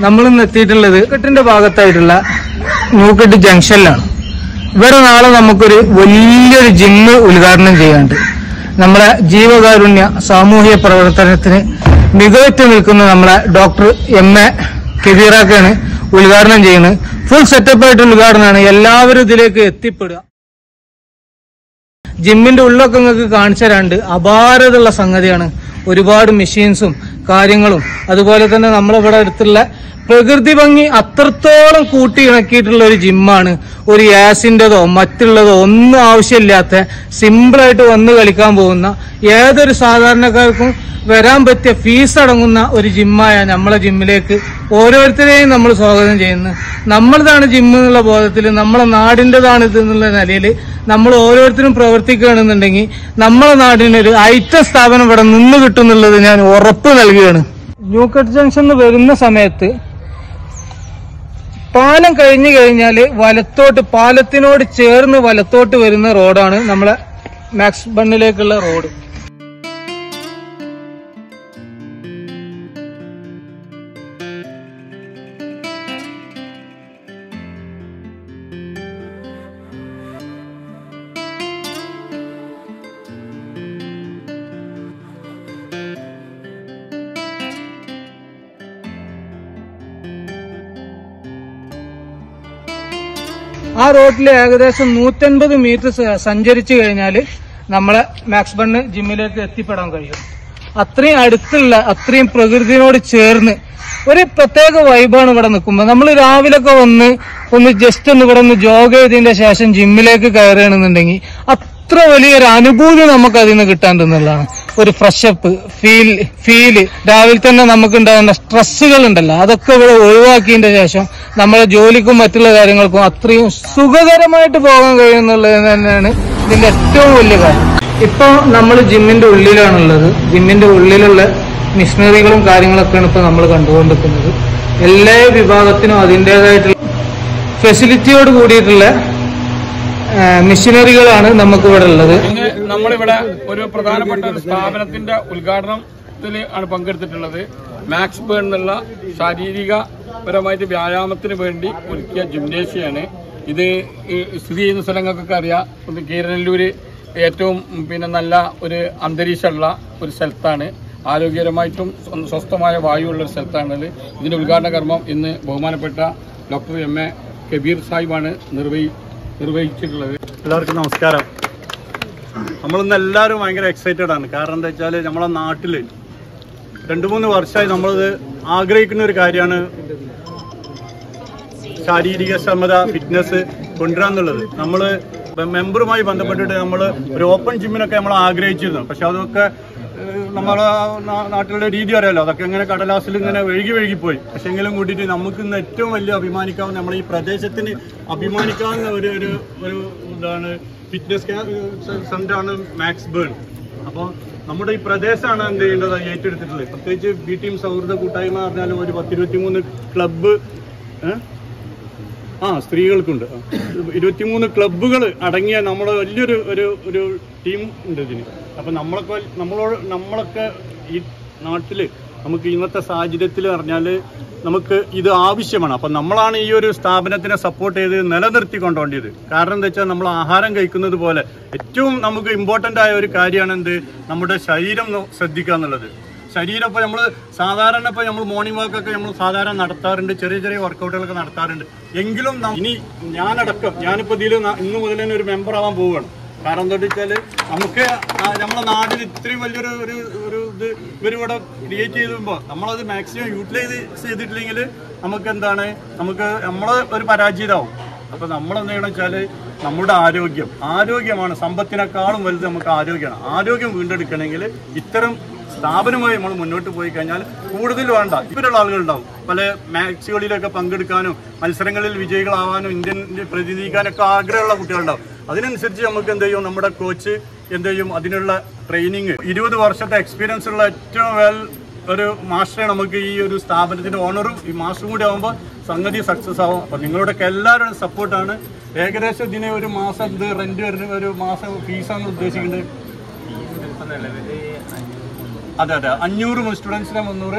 നമ്മൾ ഇന്ന് എത്തിയിട്ടുള്ളത് കെട്ടിന്റെ ഭാഗത്തായിട്ടുള്ള ന്യൂക്കെട്ട് ജംഗ്ഷനിലാണ് ഇവിടെ നാളെ നമുക്കൊരു വലിയൊരു ജിമ്മ് ഉദ്ഘാടനം ചെയ്യാണ്ട് നമ്മളെ ജീവകാരുണ്യ സാമൂഹിക പ്രവർത്തനത്തിന് മികവുറ്റ് നിൽക്കുന്ന നമ്മളെ ഡോക്ടർ എം എ കെബീറാക്കാണ് ഉദ്ഘാടനം ചെയ്യുന്നത് ഫുൾ സെറ്റപ്പ് ആയിട്ട് ഉദ്ഘാടനമാണ് എല്ലാവരും ഇതിലേക്ക് എത്തിപ്പെടുക ജിമ്മിന്റെ ഉള്ളൊക്കെ നിങ്ങൾക്ക് കാണിച്ചു തരാണ്ട് അപാരതയുള്ള സംഗതിയാണ് ഒരുപാട് മെഷീൻസും കാര്യങ്ങളും അതുപോലെ തന്നെ നമ്മളിവിടെ അടുത്തുള്ള പ്രകൃതി ഭംഗി അത്രത്തോളം കൂട്ടി ഇണക്കിയിട്ടുള്ള ഒരു ജിമ്മാണ് ഒരു യാസിന്റേതോ മറ്റുള്ളതോ ഒന്നും ആവശ്യമില്ലാത്ത സിമ്പിളായിട്ട് വന്ന് കളിക്കാൻ പോകുന്ന ഏതൊരു സാധാരണക്കാർക്കും വരാൻ പറ്റിയ ഫീസ് അടങ്ങുന്ന ഒരു ജിമ്മായ നമ്മളെ ജിമ്മിലേക്ക് ഓരോരുത്തരെയും നമ്മൾ സ്വാഗതം ചെയ്യുന്നു നമ്മളതാണ് ജിമ്മ് എന്നുള്ള ബോധത്തിൽ നമ്മളെ നാടിൻ്റെതാണ് ഇത് എന്നുള്ള നിലയിൽ നമ്മൾ ഓരോരുത്തരും പ്രവർത്തിക്കുകയാണെന്നുണ്ടെങ്കിൽ നമ്മളെ നാടിനൊരു ഐറ്റം സ്ഥാപനം ഇവിടെ നിന്ന് കിട്ടും എന്നുള്ളത് ഞാൻ ഉറപ്പ് നൽകുകയാണ് ന്യൂക്കട്ട് ജംഗ്ഷനിൽ വരുന്ന സമയത്ത് പാലം കഴിഞ്ഞു കഴിഞ്ഞാൽ വലത്തോട്ട് പാലത്തിനോട് ചേർന്ന് വലത്തോട്ട് വരുന്ന റോഡാണ് നമ്മളെ മാക്സ് ബണ്ണിലേക്കുള്ള റോഡ് ആ റോഡിൽ ഏകദേശം നൂറ്റൻപത് മീറ്റർ സ- സഞ്ചരിച്ചു കഴിഞ്ഞാൽ നമ്മളെ മാക്സ് ബണ്ണ് ജിമ്മിലേക്ക് എത്തിപ്പെടാൻ കഴിയും അത്രയും അടുത്തുള്ള അത്രയും പ്രകൃതിയോട് ചേർന്ന് ഒരു പ്രത്യേക വൈബാണ് ഇവിടെ നിൽക്കുമ്പോൾ നമ്മൾ രാവിലൊക്കെ വന്ന് ഒന്ന് ജസ്റ്റ് ഒന്ന് ഇവിടെ ഒന്ന് ജോഗ് ചെയ്തതിന്റെ ശേഷം ജിമ്മിലേക്ക് കയറുകയാണെന്നുണ്ടെങ്കിൽ അത്ര വലിയൊരു അനുഭൂതി നമുക്ക് അതിൽ നിന്ന് കിട്ടാണ്ടെന്നുള്ളതാണ് ഒരു ഫ്രഷപ്പ് ഫീൽ ഫീല് രാവിലെ തന്നെ നമുക്ക് ഉണ്ടാകുന്ന സ്ട്രെസ്സുകൾ ഉണ്ടല്ലോ അതൊക്കെ ഇവിടെ ഒഴിവാക്കിയതിന്റെ ശേഷം നമ്മളെ ജോലിക്കും മറ്റുള്ള കാര്യങ്ങൾക്കും അത്രയും സുഖകരമായിട്ട് പോകാൻ കഴിയുന്നുള്ളത് തന്നെയാണ് ഇതിന്റെ ഏറ്റവും വലിയ കാര്യം ഇപ്പൊ നമ്മൾ ജിമ്മിന്റെ ഉള്ളിലാണുള്ളത് ജിമ്മിന്റെ ഉള്ളിലുള്ള മിഷനറികളും കാര്യങ്ങളൊക്കെയാണ് ഇപ്പൊ നമ്മൾ കണ്ടുകൊണ്ടിരിക്കുന്നത് എല്ലാ വിഭാഗത്തിനും അതിൻ്റെതായിട്ടുള്ള ഫെസിലിറ്റിയോട് കൂടിയിട്ടുള്ള ആ, മിഷനറികളാണ് നമുക്ക് ഇവിടെ ഉള്ളത് ഇന്ന് നമ്മളിവിടെ ഒരു പ്രധാനപ്പെട്ട ഒരു സ്ഥാപനത്തിന്റെ ഉദ്ഘാടനത്തിൽ ആണ് പങ്കെടുത്തിട്ടുള്ളത് മാക്സ് ബേൺ എന്നുള്ള ശാരീരികപരമായിട്ട് വ്യായാമത്തിന് വേണ്ടി ഒരുക്കിയ ജിംനേഷ്യാണ് ഇത് ഈ സ്ഥിതി ചെയ്യുന്ന സ്ഥലങ്ങൾക്കൊക്കെ അറിയാം ഇത് കീരനല്ലൂര് ഏറ്റവും ഉം, പിന്നെ നല്ല ഒരു അന്തരീക്ഷമുള്ള ഒരു സ്ഥലത്താണ് ആരോഗ്യകരമായിട്ടും സ്വ- സ്വസ്ഥമായ വായുവുള്ള ഒരു സ്ഥലത്താണത് ഇതിന്റെ ഉദ്ഘാടന കർമ്മം ഇന്ന് ബഹുമാനപ്പെട്ട ഡോക്ടർ എം എ കബീർ സാഹിബാണ് നിർവഹി നിർവഹിച്ചിട്ടുള്ളത് എല്ലാവർക്കും നമസ്കാരം നമ്മളിന്ന് എല്ലാവരും ഭയങ്കര എക്സൈറ്റഡ് ആണ് കാരണം എന്താ വെച്ചാൽ നമ്മളെ നാട്ടിൽ രണ്ട് മൂന്ന് വർഷമായി നമ്മളിത് ആഗ്രഹിക്കുന്ന ഒരു കാര്യമാണ് ശാരീരിക ക്ഷമത ഫിറ്റ്നസ് കൊണ്ടുവരാന്നുള്ളത് നമ്മൾ മെമ്പറുമായി ബന്ധപ്പെട്ടിട്ട് നമ്മൾ ഒരു ഓപ്പൺ ജിമ്മിനൊക്കെ നമ്മൾ ആഗ്രഹിച്ചിരുന്നു പക്ഷെ അതൊക്കെ ഏഹ്, നമ്മളെ നാ- നാട്ടിലുള്ള രീതി അറിയാലോ അതൊക്കെ ഇങ്ങനെ കടലാസിൽ ഇങ്ങനെ ഒഴുകി ഒഴുകിപ്പോയി പക്ഷെ എങ്കിലും കൂട്ടിയിട്ട് നമുക്ക് ഇന്ന് ഏറ്റവും വലിയ അഭിമാനിക്കാവുന്ന നമ്മുടെ ഈ പ്രദേശത്തിന് അഭിമാനിക്കാവുന്ന ഒരു ഒരു ഒരു ഇതാണ് ഫിറ്റ്നസ് സെന്ററാണ് മാക്സ് ബേൺ അപ്പോൾ നമ്മുടെ ഈ പ്രദേശമാണ് എന്ത് ചെയ്യേണ്ടത് ഏറ്റെടുത്തിട്ടുള്ളത് പ്രത്യേകിച്ച് ബി ടീം സൗഹൃദ കൂട്ടായ്മ പറഞ്ഞാലും ഒരു പത്തിരുപത്തി മൂന്ന് ക്ലബ്ബ് ആ സ്ത്രീകൾക്കുണ്ട് ആ. ഇരുപത്തിമൂന്ന് ക്ലബ്ബുകൾ അടങ്ങിയ നമ്മുടെ വലിയൊരു ഒരു ഒരു ടീം ഉണ്ട് ഇതിന് അപ്പം നമ്മളൊക്കെ നമ്മളോട് നമ്മളൊക്കെ ഈ നാട്ടിൽ നമുക്ക് ഇന്നത്തെ സാഹചര്യത്തിൽ പറഞ്ഞാൽ നമുക്ക് ഇത് ആവശ്യമാണ് അപ്പം നമ്മളാണ് ഈ ഒരു സ്ഥാപനത്തിനെ സപ്പോർട്ട് ചെയ്ത് നിലനിർത്തി കൊണ്ടുപോകേണ്ടത് കാരണം എന്താ വെച്ചാൽ നമ്മൾ ആഹാരം കഴിക്കുന്നത് പോലെ ഏറ്റവും നമുക്ക് ഇമ്പോർട്ടൻ്റ് ആയ ഒരു കാര്യമാണ് എന്ത് നമ്മുടെ ശരീരം നോ- ശ്രദ്ധിക്കുക എന്നുള്ളത് ശരീരം ഇപ്പോൾ നമ്മൾ സാധാരണ ഇപ്പോൾ നമ്മൾ മോർണിംഗ് വാക്ക് ഒക്കെ നമ്മൾ സാധാരണ നടത്താറുണ്ട് ചെറിയ ചെറിയ വർക്കൗട്ടുകളൊക്കെ നടത്താറുണ്ട് എങ്കിലും നം- ഇനി ഞാനടക്കം ഞാനിപ്പോൾ ഇതിൽ ഇന്ന് മുതൽ തന്നെ ഒരു മെമ്പർ ആവാൻ പോവുകയാണ് കാരണം എന്താ വെച്ചാൽ നമുക്ക് ആ നമ്മുടെ നാട്ടിൽ ഇത്രയും വലിയൊരു ഒരു ഒരു ഇത് ഇവരിവിടെ ക്രിയേറ്റ് ചെയ്തുമ്പോൾ നമ്മളത് മാക്സിമം യൂട്ടിലൈസ് ചെയ്തിട്ടില്ലെങ്കിൽ നമുക്ക് എന്താണ് നമുക്ക് നമ്മൾ ഒരു പരാജയതാവും അപ്പൊ നമ്മൾ എന്ത് ചെയ്യണം വെച്ചാല് നമ്മുടെ ആരോഗ്യം ആരോഗ്യമാണ് സമ്പത്തിനേക്കാളും വലുത് നമുക്ക് ആരോഗ്യമാണ് ആരോഗ്യം വീണ്ടെടുക്കണമെങ്കിൽ ഇത്തരം സ്ഥാപനമായി നമ്മൾ മുന്നോട്ട് പോയി കഴിഞ്ഞാൽ കൂടുതൽ വേണ്ട ഇവരുള്ള ആളുകളുണ്ടാവും പല മാച്ചുകളിലൊക്കെ പങ്കെടുക്കാനും മത്സരങ്ങളിൽ വിജയികളാവാനും ഇന്ത്യൻ പ്രതിനിധിക്കാനൊക്കെ ആഗ്രഹമുള്ള കുട്ടികളുണ്ടാവും അതിനനുസരിച്ച് നമുക്ക് എന്ത് ചെയ്യും നമ്മുടെ കോച്ച് എന്ത് ചെയ്യും അതിനുള്ള ട്രെയിനിങ് ഇരുപത് വർഷത്തെ എക്സ്പീരിയൻസ് ഉള്ള ഏറ്റവും വെൽ ഒരു മാസ്റ്ററെ നമുക്ക് ഈ ഒരു സ്ഥാപനത്തിന്റെ ഓണറും ഈ മാസ്റ്ററും കൂടി ആകുമ്പോൾ സംഗതി സക്സസ് ആവും അപ്പൊ നിങ്ങളുടെയൊക്കെ എല്ലാവരുടെയും സപ്പോർട്ടാണ് ഏകദേശം ഇതിന് ഒരു മാസം ഇത് റെന്റ് വരുന്ന ഒരു മാസം ഫീസാണ് ഉദ്ദേശിക്കുന്നത് അതെ അതെ അഞ്ഞൂറ് സ്റ്റുഡൻസിനെ മുന്നൂറ്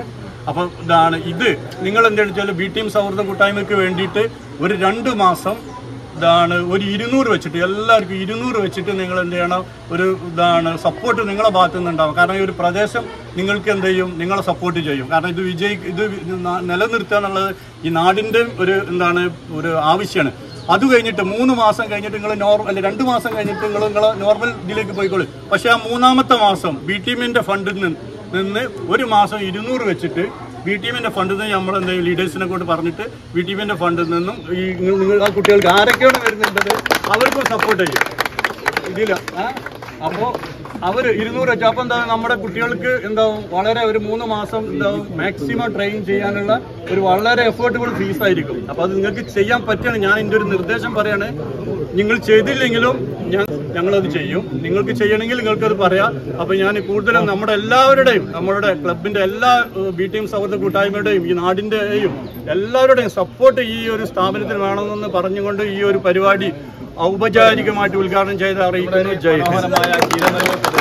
അപ്പോൾ ഇതാണ് ഇത് നിങ്ങൾ എന്താണെന്ന് വെച്ചാൽ ബി ടീം സൗഹൃദ കൂട്ടായ്മയ്ക്ക് വേണ്ടിയിട്ട് ഒരു രണ്ട് മാസം ഇതാണ് ഒരു ഇരുന്നൂറ് വെച്ചിട്ട് എല്ലാവർക്കും ഇരുന്നൂറ് വെച്ചിട്ട് നിങ്ങൾ എന്ത് ചെയ്യണം ഒരു ഇതാണ് സപ്പോർട്ട് നിങ്ങളെ ഭാഗത്തു നിന്നുണ്ടാവും കാരണം ഈ ഒരു പ്രദേശം നിങ്ങൾക്ക് എന്ത് ചെയ്യും നിങ്ങളെ സപ്പോർട്ട് ചെയ്യും കാരണം ഇത് വിജയി ഇത് ന- നിലനിർത്തുക എന്നുള്ളത് ഈ നാടിൻ്റെ ഒരു എന്താണ് ഒരു ആവശ്യമാണ് അത് കഴിഞ്ഞിട്ട് മൂന്ന് മാസം കഴിഞ്ഞിട്ട് നിങ്ങൾ നോർമൽ അല്ല രണ്ട് മാസം കഴിഞ്ഞിട്ട് നിങ്ങൾ നിങ്ങൾ നോർമൽ ഇതിലേക്ക് പോയിക്കോളൂ പക്ഷേ ആ മൂന്നാമത്തെ മാസം ബി ടീമിൻ്റെ ഫണ്ടിൽ നിന്ന് നിന്ന് ഒരു മാസം ഇരുന്നൂറ് വെച്ചിട്ട് ബി ടീമിന്റെ ഫണ്ടിൽ നിന്ന് നമ്മൾ എന്തെങ്കിലും ലീഡേഴ്സിനെ കൊണ്ട് പറഞ്ഞിട്ട് ബി ടീമിന്റെ ഫണ്ടിൽ നിന്നും ഈ നിങ്ങൾ നിങ്ങൾ ആ കുട്ടികൾക്ക് ആരൊക്കെയാണ് വരുന്നുണ്ടത് അവർക്കും സപ്പോർട്ട് ചെയ്യും ഇതില്ല അപ്പോൾ അവർ ഇരുന്നൂറ് വെച്ചു അപ്പോൾ എന്താ നമ്മുടെ കുട്ടികൾക്ക് എന്താവും വളരെ ഒരു മൂന്ന് മാസം എന്താവും മാക്സിമം ട്രെയിൻ ചെയ്യാനുള്ള ഒരു വളരെ എഫേർട്ടബിൾ ഫീസ് ആയിരിക്കും അപ്പോൾ അത് നിങ്ങൾക്ക് ചെയ്യാൻ പറ്റുകയാണ് ഞാൻ എൻ്റെ ഒരു നിർദ്ദേശം പറയാണ് നിങ്ങൾ ചെയ്തില്ലെങ്കിലും ഞാൻ ഞങ്ങളത് ചെയ്യും നിങ്ങൾക്ക് ചെയ്യണമെങ്കിൽ നിങ്ങൾക്കത് പറയാം അപ്പോൾ ഞാൻ കൂടുതലും നമ്മുടെ എല്ലാവരുടെയും നമ്മുടെ ക്ലബിന്റെ എല്ലാ ബി ടീം സൗഹൃദ കൂട്ടായ്മയുടെയും ഈ നാടിന്റെയും എല്ലാവരുടെയും സപ്പോർട്ട് ഈ ഒരു സ്ഥാപനത്തിൽ വേണമെന്ന് പറഞ്ഞുകൊണ്ട് ഈ ഒരു പരിപാടി ഔപചാരികമായിട്ട് ഉദ്ഘാടനം ചെയ്ത് അറിയിക്കുന്നു ജയ് ഹിന്ദ്.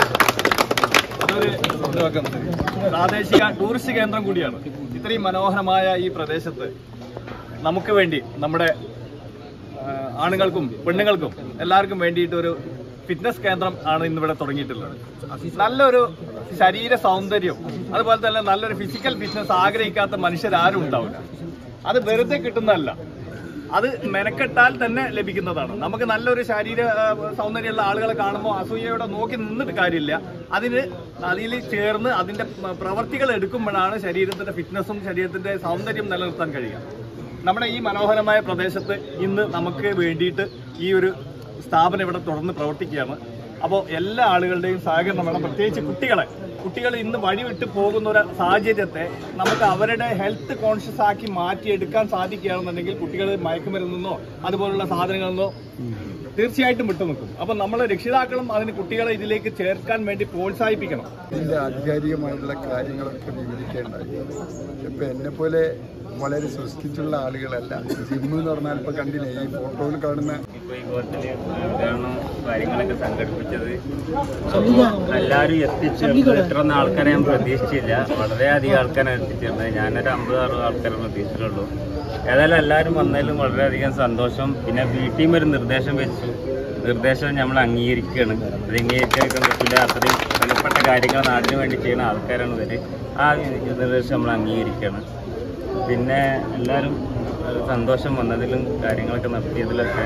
പ്രാദേശിക ടൂറിസ്റ്റ് കേന്ദ്രം കൂടിയാണ് ഇത്രയും മനോഹരമായ ഈ പ്രദേശത്ത് നമുക്ക് വേണ്ടി നമ്മുടെ ആ, ആണുങ്ങൾക്കും പെണ്ണുങ്ങൾക്കും എല്ലാവർക്കും വേണ്ടിയിട്ട് ഒരു ഫിറ്റ്നസ് കേന്ദ്രം ആണ് ഇന്നിവിടെ തുടങ്ങിയിട്ടുള്ളത് നല്ലൊരു ശരീര സൗന്ദര്യം അതുപോലെ തന്നെ നല്ലൊരു ഫിസിക്കൽ ഫിറ്റ്നസ് ആഗ്രഹിക്കാത്ത മനുഷ്യരാരും ഉണ്ടാവില്ല അത് വെറുതെ കിട്ടുന്നതല്ല അത് മെനക്കെട്ടാൽ തന്നെ ലഭിക്കുന്നതാണ് നമുക്ക് നല്ലൊരു ശരീര ആ, സൗന്ദര്യമുള്ള ആളുകളെ കാണുമ്പോൾ അസൂയയോടെ നോക്കി നിന്നിട്ട് കാര്യമില്ല അതിന് അതിൽ ചേർന്ന് അതിന്റെ പ- പ്രവർത്തികൾ എടുക്കുമ്പോഴാണ് ശരീരത്തിന്റെ ഫിറ്റ്നസും ശരീരത്തിന്റെ സൗന്ദര്യം നിലനിർത്താൻ കഴിയുക നമ്മുടെ ഈ മനോഹരമായ പ്രദേശത്ത് ഇന്ന് നമുക്ക് വേണ്ടിയിട്ട് ഈ ഒരു സ്ഥാപനം ഇവിടെ തുടർന്ന് പ്രവർത്തിക്കുകയാണ് അപ്പോൾ എല്ലാ ആളുകളുടെയും സഹകരണം വേണം പ്രത്യേകിച്ച് കുട്ടികളെ കുട്ടികൾ ഇന്ന് വഴിവിട്ട് പോകുന്ന ഒരു സാഹചര്യത്തെ നമുക്ക് അവരുടെ ഹെൽത്ത് കോൺഷ്യസ് ആക്കി മാറ്റിയെടുക്കാൻ സാധിക്കുകയാണെന്നുണ്ടെങ്കിൽ കുട്ടികൾ മയക്കുമരുന്നോ അതുപോലുള്ള സാധനങ്ങളിൽ നിന്നോ തീർച്ചയായിട്ടും വിട്ടു നിൽക്കും അപ്പോൾ നമ്മൾ രക്ഷിതാക്കളും അതിന് കുട്ടികളെ ഇതിലേക്ക് ചേർക്കാൻ വേണ്ടി പ്രോത്സാഹിപ്പിക്കണം ഇതിന്റെ ആധികാരികമായിട്ടുള്ള കാര്യങ്ങളൊക്കെ വിവരിക്കേണ്ടായി ഇപ്പൊ എന്നെ പോലെ വളരെ സൃഷ്ടിച്ചുള്ള ആളുകളല്ല ജിമ്മ് എന്ന് പറഞ്ഞാൽ ഇപ്പൊ കണ്ടില്ലേ ഈ ഫോട്ടോയിൽ കാണുന്ന ഇപ്പൊ ഈ കോർട്ടില് ഉദ്ഘാടനം കാര്യങ്ങളൊക്കെ സംഘടിപ്പിച്ചത് എല്ലാവരും എത്തിച്ചേർന്നത് ഇത്രയൊന്നും ആൾക്കാരെ ഞാൻ പ്രതീക്ഷിച്ചില്ല വളരെയധികം ആൾക്കാരെ എത്തിച്ചേർന്നത് ഞാനൊരു അമ്പത് അറുപത് ആൾക്കാരെ പ്രതീക്ഷിച്ചിട്ടുള്ളൂ ഏതായാലും എല്ലാവരും വന്നതിലും വളരെയധികം സന്തോഷം പിന്നെ വീട്ടിൽ ഒരു നിർദ്ദേശം വെച്ചു നിർദ്ദേശം നമ്മൾ അംഗീകരിക്കുകയാണ് അത് അംഗീകരിക്കാൻ പറ്റില്ല അത്രയും വിലപ്പെട്ട കാര്യങ്ങൾ നാടിന് വേണ്ടി ചെയ്യുന്ന ആൾക്കാരാണ് ഇവര് ആ നിർദ്ദേശം നമ്മൾ അംഗീകരിക്കുകയാണ് പിന്നെ എല്ലാവരും വളരെ സന്തോഷം വന്നതിലും കാര്യങ്ങളൊക്കെ നടത്തിയതിലൊക്കെ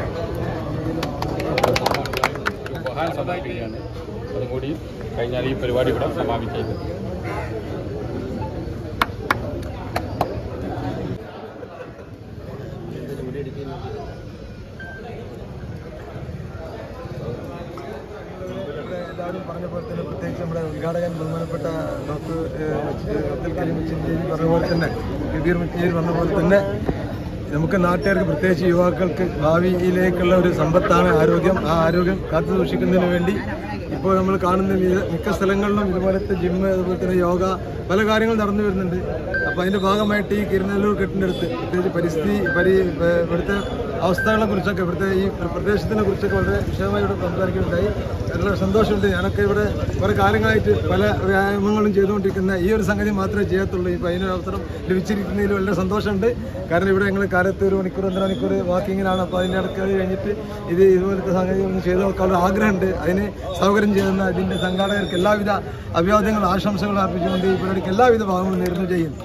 ഉപഹാരം സമർപ്പിക്കുകയാണ് അതും കൂടി കഴിഞ്ഞാൽ ഈ പരിപാടി ഇവിടെ സമാപിച്ചേക്കും എല്ലാവരും പറഞ്ഞ പോലെ തന്നെ പ്രത്യേകിച്ച് നമ്മുടെ ഉദ്ഘാടകൻ ബഹുമാനപ്പെട്ട ഡോക്ടർ ഏഹ്, അബ്ദുൽ കരീം ചിഞ്ചേരി പറഞ്ഞ പോലെ തന്നെ കബീർ മുത്തിയേരി പറഞ്ഞ പോലെ തന്നെ നമുക്ക് നാട്ടുകാർക്ക് പ്രത്യേകിച്ച് യുവാക്കൾക്ക് ഭാവിയിലേക്കുള്ള ഒരു സമ്പത്താണ് ആരോഗ്യം ആ ആരോഗ്യം കാത്തു സൂക്ഷിക്കുന്നതിന് വേണ്ടി ഇപ്പോൾ നമ്മൾ കാണുന്ന മിക്ക- മിക്ക സ്ഥലങ്ങളിലും ഇതുപോലത്തെ ജിമ്മ് അതുപോലെ തന്നെ യോഗ പല കാര്യങ്ങൾ നടന്നു വരുന്നുണ്ട് അപ്പോൾ അതിന്റെ ഭാഗമായിട്ട് ഈ കിരുന്നല്ലൂർ കെട്ടിൻ്റെ അടുത്ത് പ്രത്യേകിച്ച് പരിസ്ഥിതി പരി ഏഹ്, ഇവിടുത്തെ അവസ്ഥകളെ കുറിച്ചൊക്കെ ഇവിടുത്തെ ഈ പ്രദേശത്തിനെ കുറിച്ചൊക്കെ വളരെ വിശദമായി ഇവിടെ സംസാരിക്കുകയുണ്ടായി വളരെ സന്തോഷമുണ്ട് ഞാനൊക്കെ ഇവിടെ കുറേ കാലങ്ങളായിട്ട് പല വ്യായാമങ്ങളും ചെയ്തുകൊണ്ടിരിക്കുന്ന ഈ ഒരു സംഗതി മാത്രമേ ചെയ്യത്തുള്ളൂ ഇപ്പോൾ അതിനൊരു അവസരം ലഭിച്ചിരിക്കുന്നതിൽ വളരെ സന്തോഷമുണ്ട് കാരണം ഇവിടെ ഞങ്ങൾ കാലത്ത് ഒരു മണിക്കൂർ ഒന്നര മണിക്കൂർ വാക്കിങ്ങിനാണ് അപ്പോൾ അതിൻ്റെ ഇടയ്ക്ക് അത് കഴിഞ്ഞിട്ട് ഇത് ഇതുപോലത്തെ സംഗതി ഒന്ന് ചെയ്ത് നോക്കാനുള്ള ആഗ്രഹമുണ്ട് അതിന് സൗകര്യം ചെയ്യുന്ന ഇതിൻ്റെ സംഘാടകർക്ക് എല്ലാവിധ അഭിവാദ്യങ്ങളും ആശംസകളും അർപ്പിച്ചുകൊണ്ട് ഈ പരിപാടിക്ക് എല്ലാവിധ ഭാഗങ്ങളും നേരുന്നു ചെയ്യുന്നു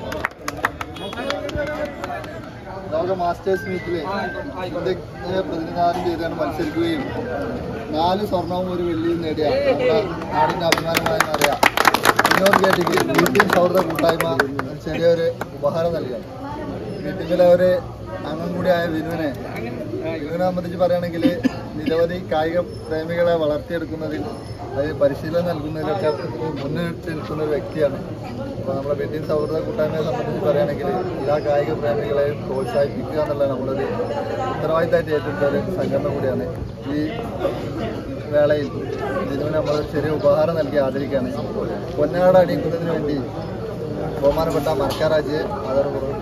ലോക മാസ്റ്റേഴ്സ് മീറ്റിൽ ഇന്ത്യയെ പ്രതിനിധാനം ചെയ്താണ് മത്സരിക്കുകയും നാല് സ്വർണവും ഒരു വെള്ളിയും നേടിയ നമ്മുടെ നാടിൻ്റെ അഭിമാനമായി മാറിയ വിനോദ് ഡിഗ്രി മീറ്റിംഗ് സൗഹൃദ കൂട്ടായ്മ ഒരു ചെറിയൊരു ഉപഹാരം നൽകുകയാണ് മീറ്റിങ്ങിലെ ഒരു അംഗം കൂടിയായ വിനുവിനെ വിനുവിനെ സംബന്ധിച്ച് പറയുകയാണെങ്കിൽ നിരവധി കായിക പ്രേമികളെ വളർത്തിയെടുക്കുന്നതിൽ അത് പരിശീലനം നൽകുന്നതിലൊക്കെ മുന്നിട്ട് നിൽക്കുന്ന ഒരു വ്യക്തിയാണ് അപ്പോൾ നമ്മുടെ വെഡിങ് സൗഹൃദ കൂട്ടായ്മയെ സംബന്ധിച്ച് പറയുകയാണെങ്കിൽ എല്ലാ കായിക പ്രേമികളെയും പ്രോത്സാഹിപ്പിക്കുക എന്നുള്ള നമ്മളൊരു ഉത്തരവാദിത്തമായിട്ട് ഏറ്റെടുത്ത ഒരു സംഘടന കൂടിയാണ് ഈ വേളയിൽ ഇതിന് നമ്മൾ ചെറിയ ഉപഹാരം നൽകി ആദരിക്കുകയാണ് പൊന്നാട് അടിക്കുന്നതിന് വേണ്ടി ബഹുമാനപ്പെട്ട മർക്കാരാജ് ആദരപൂർവ്വം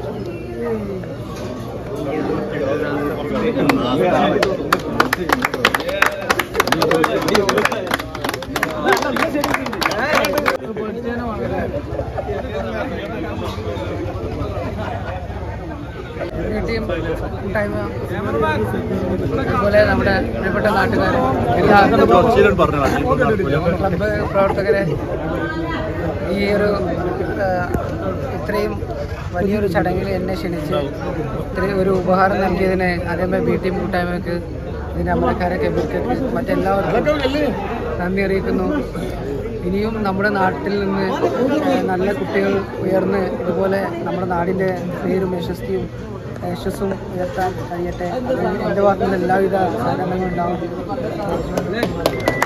ടീം കൂട്ടായ്മ അതുപോലെ നമ്മുടെ പ്രിയപ്പെട്ട നാട്ടുകാർ എല്ലാ ക്ലബ്ബ് പ്രവർത്തകരെ ഈ ഒരു ആ, ഇത്രയും വലിയൊരു ചടങ്ങിൽ എന്നെ ക്ഷണിച്ച് ഇത്രയും ഒരു ഉപഹാരം നൽകിയതിന് അതേപോലെ ബി ടീം കൂട്ടായ്മയ്ക്ക് ഇതിൻ്റെ അമരക്കാരെ കെബിർക്ക് മറ്റെല്ലാവർക്കും നന്ദി അറിയിക്കുന്നു ഇനിയും നമ്മുടെ നാട്ടിൽ നിന്ന് ആ, നല്ല കുട്ടികൾ ഉയർന്ന് ഇതുപോലെ നമ്മുടെ നാടിൻ്റെ പേരും യശസ്തിയും യശസ്സും ഉയർത്താൻ കഴിയട്ടെ എൻ്റെ ഭാഗത്തുനിന്ന് എല്ലാവിധ സഹകരണങ്ങളും ഉണ്ടാവും